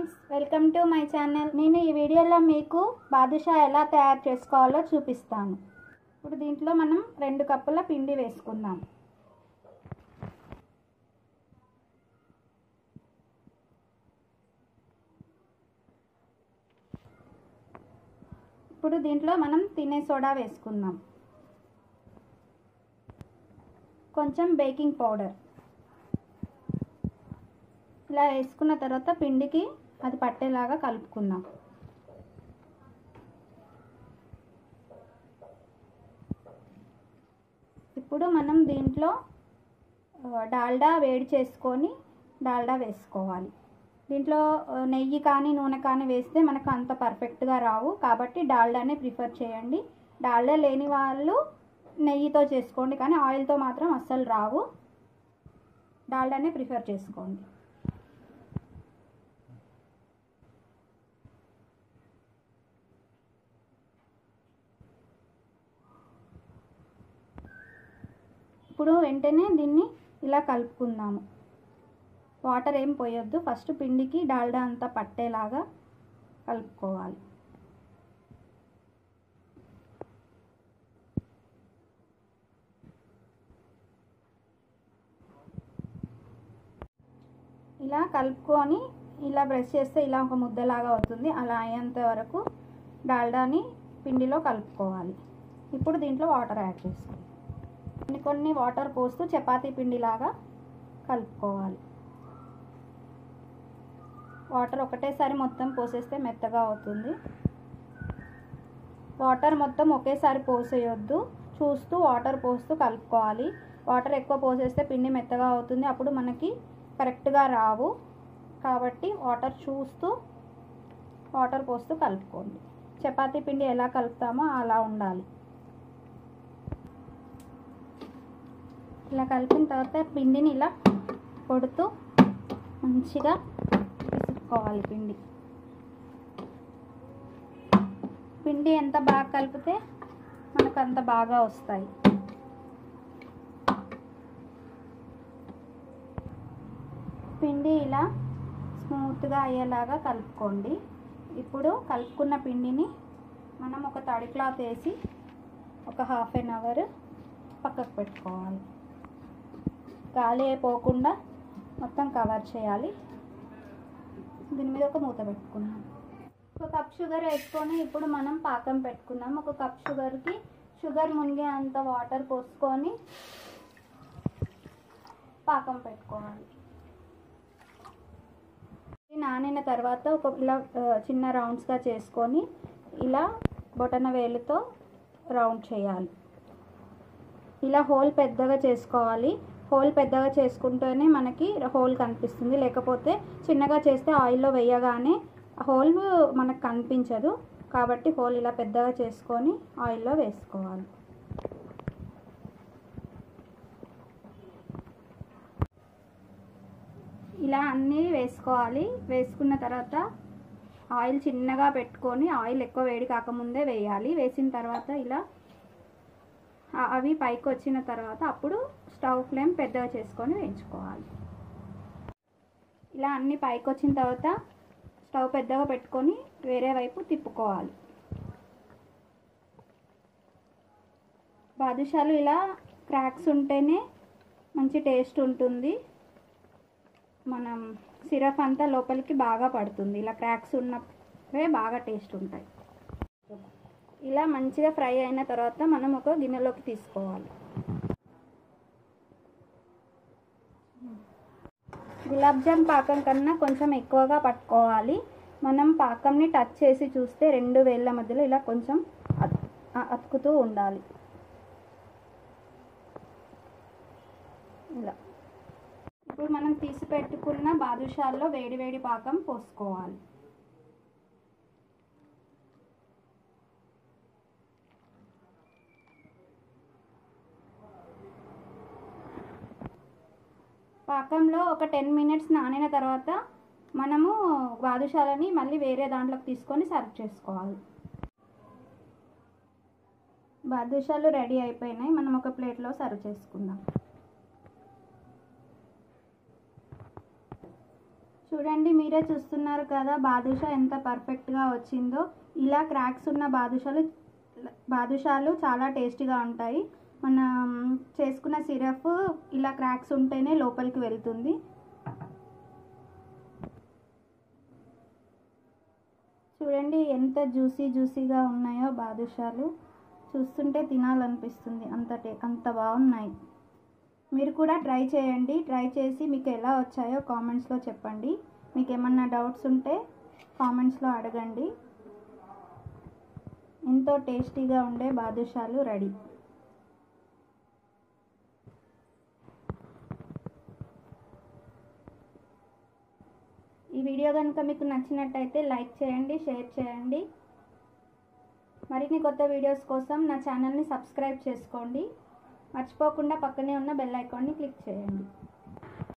friends welcome to my channel నేను ఈ వీడియోలో మీకు బాదుషా ఎలా తయారు చేసుకోవాలో చూపిస్తాను ఇప్పుడు దీంట్లో మనం రెండు కప్పుల పిండి వేసుకుందాం ఇప్పుడు దీంట్లో మనం తినే సోడా వేసుకుందాం కొంచెం బేకింగ్ పౌడర్ ఇలా వేసుకున్న తర్వాత పిండికి అది పట్టేలాగా కలుపుకుందాం ఇప్పుడు మనం దీంట్లో డాల్డా వేడి చేసుకొని డాల్డా వేసుకోవాలి దీంట్లో నెయ్యి కానీ నూనె కానీ వేస్తే మనకు అంత పర్ఫెక్ట్గా రావు కాబట్టి డాల్డానే ప్రిఫర్ చేయండి డాల్డా లేని వాళ్ళు నెయ్యితో చేసుకోండి కానీ ఆయిల్తో మాత్రం అస్సలు రావు డాల్డానే ప్రిఫర్ చేసుకోండి ఇప్పుడు వెంటనే దీన్ని ఇలా కలుపుకుందాము వాటర్ ఏం పోయొద్దు ఫస్ట్ పిండికి డాల్డా అంతా పట్టేలాగా కలుపుకోవాలి ఇలా కలుపుకొని ఇలా బ్రష్ చేస్తే ఇలా ఒక ముద్దలాగా అవుతుంది అలా అయ్యేంత వరకు డాల్డాని పిండిలో కలుపుకోవాలి ఇప్పుడు దీంట్లో వాటర్ యాడ్ చేసుకోవాలి కొన్ని కొన్ని వాటర్ పోస్తూ చపాతీ పిండిలాగా కలుపుకోవాలి వాటర్ ఒకటేసారి మొత్తం పోసేస్తే మెత్తగా అవుతుంది వాటర్ మొత్తం ఒకేసారి పోసేయొద్దు చూస్తూ వాటర్ పోస్తూ కలుపుకోవాలి వాటర్ ఎక్కువ పోసేస్తే పిండి మెత్తగా అవుతుంది అప్పుడు మనకి కరెక్ట్గా రావు కాబట్టి వాటర్ చూస్తూ వాటర్ పోస్తూ కలుపుకోండి చపాతీ పిండి ఎలా కలుపుతామో అలా ఉండాలి ఇలా కలిపిన తర్వాత పిండిని ఇలా కొడుతూ మంచిగా పిసుక్కోవాలి పిండి పిండి ఎంత బాగా కలిపితే మనకు అంత బాగా వస్తాయి పిండి ఇలా స్మూత్గా అయ్యేలాగా కలుపుకోండి ఇప్పుడు కలుపుకున్న పిండిని మనం ఒక తడి క్లాత్ వేసి ఒక హాఫ్ అన్ అవర్ పక్కకు పెట్టుకోవాలి గాలి పోకుండా మొత్తం కవర్ చేయాలి దీని మీద ఒక మూత పెట్టుకున్నాం ఒక కప్ షుగర్ వేసుకొని ఇప్పుడు మనం పాకం పెట్టుకున్నాం ఒక కప్ షుగర్కి షుగర్ మునిగే అంత వాటర్ పోసుకొని పాకం పెట్టుకోవాలి నానిన తర్వాత ఒక ఇలా చిన్న రౌండ్స్గా చేసుకొని ఇలా బొటన వేలుతో రౌండ్ చేయాలి ఇలా హోల్ పెద్దగా చేసుకోవాలి హోల్ పెద్దగా చేసుకుంటేనే మనకి హోల్ కనిపిస్తుంది లేకపోతే చిన్నగా చేస్తే ఆయిల్లో వేయగానే హోల్ మనకు కనిపించదు కాబట్టి హోల్ ఇలా పెద్దగా చేసుకొని ఆయిల్లో వేసుకోవాలి ఇలా అన్నీ వేసుకోవాలి వేసుకున్న తర్వాత ఆయిల్ చిన్నగా పెట్టుకొని ఆయిల్ ఎక్కువ వేడి కాకముందే వేయాలి వేసిన తర్వాత ఇలా అవి పైకి వచ్చిన తర్వాత అప్పుడు స్టవ్ ఫ్లేమ్ పెద్దగా చేసుకొని వేయించుకోవాలి ఇలా అన్ని పైకి వచ్చిన తర్వాత స్టవ్ పెద్దగా పెట్టుకొని వేరే వైపు తిప్పుకోవాలి బాదుషాలు ఇలా క్రాక్స్ ఉంటేనే మంచి టేస్ట్ ఉంటుంది మనం సిరప్ అంతా లోపలికి బాగా పడుతుంది ఇలా క్రాక్స్ ఉన్నవే బాగా టేస్ట్ ఉంటాయి ఇలా మంచిగా ఫ్రై అయిన తర్వాత మనం ఒక గిన్నెలోకి తీసుకోవాలి గులాబ్ జామ్ పాకం కన్నా కొంచెం ఎక్కువగా పట్టుకోవాలి మనం పాకంని టచ్ చేసి చూస్తే రెండు వేళ్ళ మధ్యలో ఇలా కొంచెం అతుకుతూ ఉండాలి ఇలా ఇప్పుడు మనం తీసి పెట్టుకున్న బాదుషాల్లో వేడి వేడి పాకం పోసుకోవాలి పాకంలో ఒక టెన్ మినిట్స్ నానిన తర్వాత మనము బాదుషాలని మళ్ళీ వేరే దాంట్లోకి తీసుకొని సర్వ్ చేసుకోవాలి బాదుషాలు రెడీ అయిపోయినాయి మనం ఒక ప్లేట్లో సర్వ్ చేసుకుందాం చూడండి మీరే చూస్తున్నారు కదా బాదుషా ఎంత పర్ఫెక్ట్గా వచ్చిందో ఇలా క్రాక్స్ ఉన్న బాదుషాలు బాదుషాలు చాలా టేస్టీగా ఉంటాయి మనం చేసుకున్న సిరప్ ఇలా క్రాక్స్ ఉంటేనే లోపలికి వెళ్తుంది చూడండి ఎంత జ్యూసీ జ్యూసీగా ఉన్నాయో బాదుషాలు చూస్తుంటే తినాలనిపిస్తుంది అంత టే అంత బాగున్నాయి మీరు కూడా ట్రై చేయండి ట్రై చేసి మీకు ఎలా వచ్చాయో కామెంట్స్లో చెప్పండి మీకు ఏమన్నా డౌట్స్ ఉంటే కామెంట్స్లో అడగండి ఎంతో టేస్టీగా ఉండే బాదుషాలు రెడీ ఈ వీడియో కనుక మీకు నచ్చినట్టయితే లైక్ చేయండి షేర్ చేయండి మరిన్ని కొత్త వీడియోస్ కోసం నా ఛానల్ని సబ్స్క్రైబ్ చేసుకోండి మర్చిపోకుండా పక్కనే ఉన్న బెల్ ఐకాన్ని క్లిక్ చేయండి